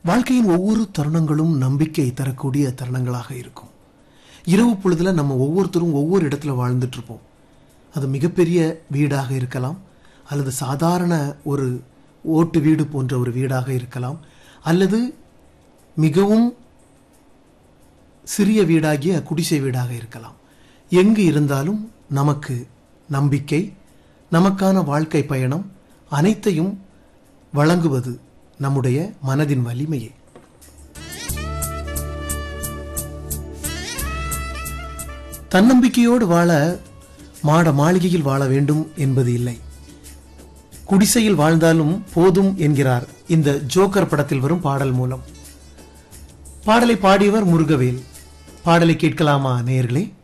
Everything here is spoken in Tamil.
வாழ்க்கையின் ஒவ்வொரு தருணங்களும் நம்பிக்கை தரக்கூடிய தருணங்களாக இருக்கும் இரவு பொழுதுல நம்ம ஒவ்வொருத்தரும் ஒவ்வொரு இடத்துல வாழ்ந்துட்டு இருப்போம் அது மிகப்பெரிய வீடாக இருக்கலாம் அல்லது சாதாரண ஒரு ஓட்டு வீடு போன்ற ஒரு வீடாக இருக்கலாம் அல்லது மிகவும் சிறிய வீடாகிய குடிசை வீடாக இருக்கலாம் எங்கு இருந்தாலும் நமக்கு நம்பிக்கை நமக்கான வாழ்க்கை பயணம் அனைத்தையும் வழங்குவது நம்முடைய மனதின் வலிமையே தன்னம்பிக்கையோடு வாழ மாட மாளிகையில் வாழ வேண்டும் என்பது இல்லை குடிசையில் வாழ்ந்தாலும் போதும் என்கிறார் இந்த ஜோக்கர் படத்தில் வரும் பாடல் மூலம் பாடலை பாடியவர் முருகவேல் பாடலை கேட்கலாமா நேயர்களே